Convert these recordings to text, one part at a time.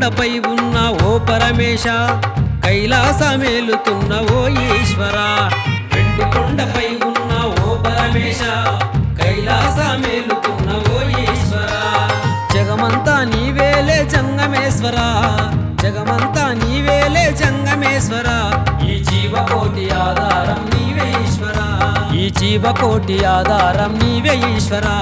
కొండపై ఉన్న ఓ పరమేశ కైలాసమేలుతున్న ఓ ఈశ్వర వెండి కొండపై ఉన్న ఓ పరమేశ కైలాసమేలుతున్న ఓ ఈశ్వర జగమంతా నీవేలే జంగమేశ్వర జగమంతా నీవేలే జంగమేశ్వర ఈ జీవకోటి ఆధారం నీవే ఈశ్వర ఈ జీవకోటి ఆధారం నీవే ఈశ్వరా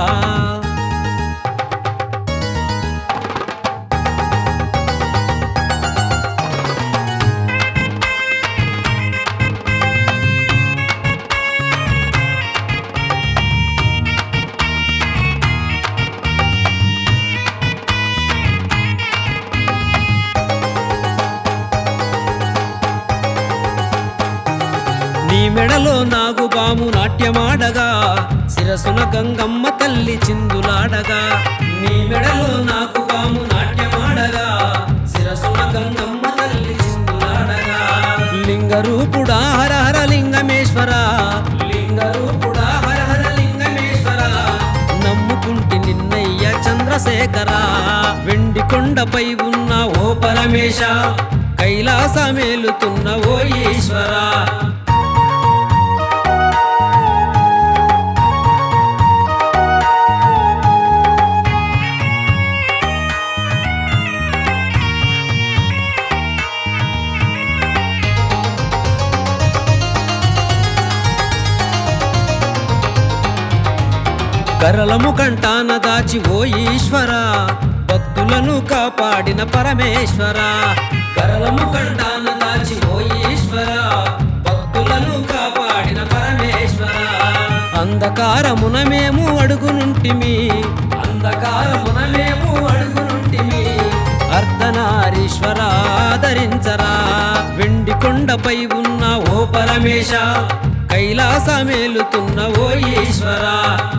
నీ మెడలో నాగుబాము నాట్యమాడగా శిరసున గంగమ్మ తల్లి చిందులాడగా నీ మెడలో నాగుబాము నాట్యమాడగా శిరసున గంగమ్మ తల్లి చిందులాడగా లింగ రూపుడా హర హర లింగమేశ్వర లింగ రూపుడా హర హర లింగమేశ్వర నమ్ముకుంటి నిన్నయ్య చంద్రశేఖర వెండి కొండపై ఉన్న ఓ పరమేశ కైలాసమేలుతున్న ఓ ఈశ్వర కరలము కంటాన దాచి ఓ ఈశ్వర భక్తులను కాపాడిన పరమేశ్వర కరలము కంటాన దాచి ఓ ఈశ్వర భక్తులను కాపాడిన పరమేశ్వర అంధకారమున మేము అడుగునుంటిమి అంధకారమున మేము అడుగునుంటిమి అర్ధనారీశ్వర ధరించరా వెండి కొండపై ఉన్న ఓ పరమేశ కైలాసమేలుతున్న ఓ ఈశ్వరా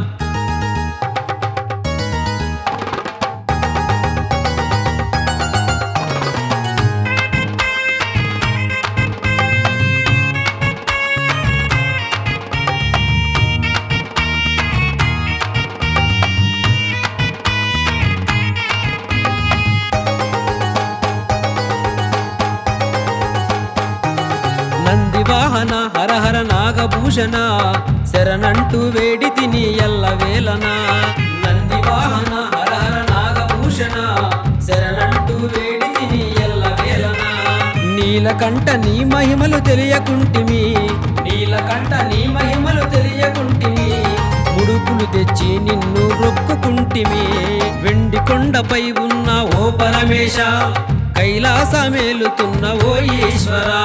నంది వాహన హరహర నాగభూషణ శరణంటూ వేడి తిని ఎల్ల వేలన నంది వాహన హరహర నాగభూషణ శరణంటూ వేడి తిని ఎల్ల వేలన నీలకంఠ నీ మహిమలు తెలియకుంటిమి నీలకంఠ నీ మహిమలు తెలియకుంటిమి ముడుపులు తెచ్చి నిన్ను రొక్కుకుంటిమి వెండి కొండపై ఉన్న ఓ పరమేశ కైలాసమేలుతున్న ఓ ఈశ్వరా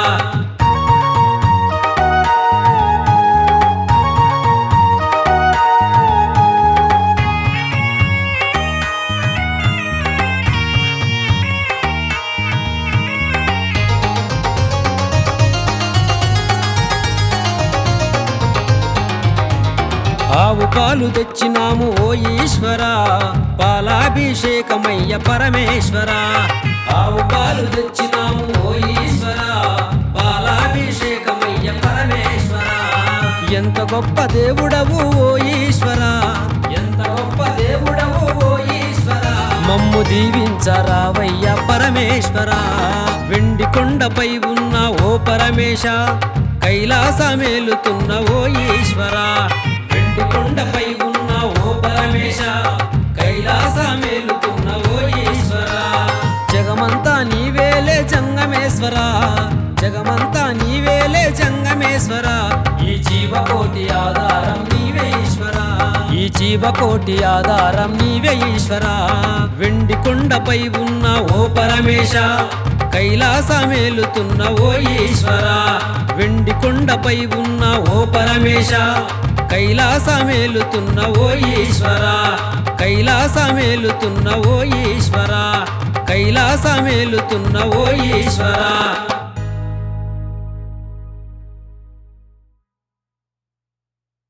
ఆవు పాలు తెచ్చినాము ఓ ఈశ్వర పాలాభిషేకమయ్య పరమేశ్వర ఆవు పాలు తెచ్చినాము ఓ ఈశ్వర పాలాభిషేకమయ్య పరమేశ్వర ఎంత గొప్ప దేవుడవు ఓ ఈశ్వర ఎంత గొప్ప దేవుడవు ఓ ఈశ్వర మమ్ము దీవించరావయ్య పరమేశ్వర వెండి కొండపై ఉన్న ఓ పరమేశ కైలాసమేలుతున్న ఓ ఈశ్వర వెండి కొండపై ఉన్న ఓ పరమేశ కైలాసమేలుతున్న ఓ ఈశ్వర జగమంతా నీవేలే జంగమేశ్వర జగమంతా నీవేలే జంగమేశ్వర ఈ జీవకోటి ఆధారం నీవే ఈశ్వర ఈ జీవకోటి ఆధారం నీవే ఈశ్వర వెండి కొండపై ఉన్న ఓ పరమేశ కైలాసమేలుతున్న ఓ ఈశ్వర వెండి కొండపై ఉన్న ఓ పరమేశ కైలాసమేలుతున్న ఓ ఈశ్వర కైలాసమేలుతున్న ఓ ఈశ్వర కైలాసమేలుతున్న ఓ ఈశ్వర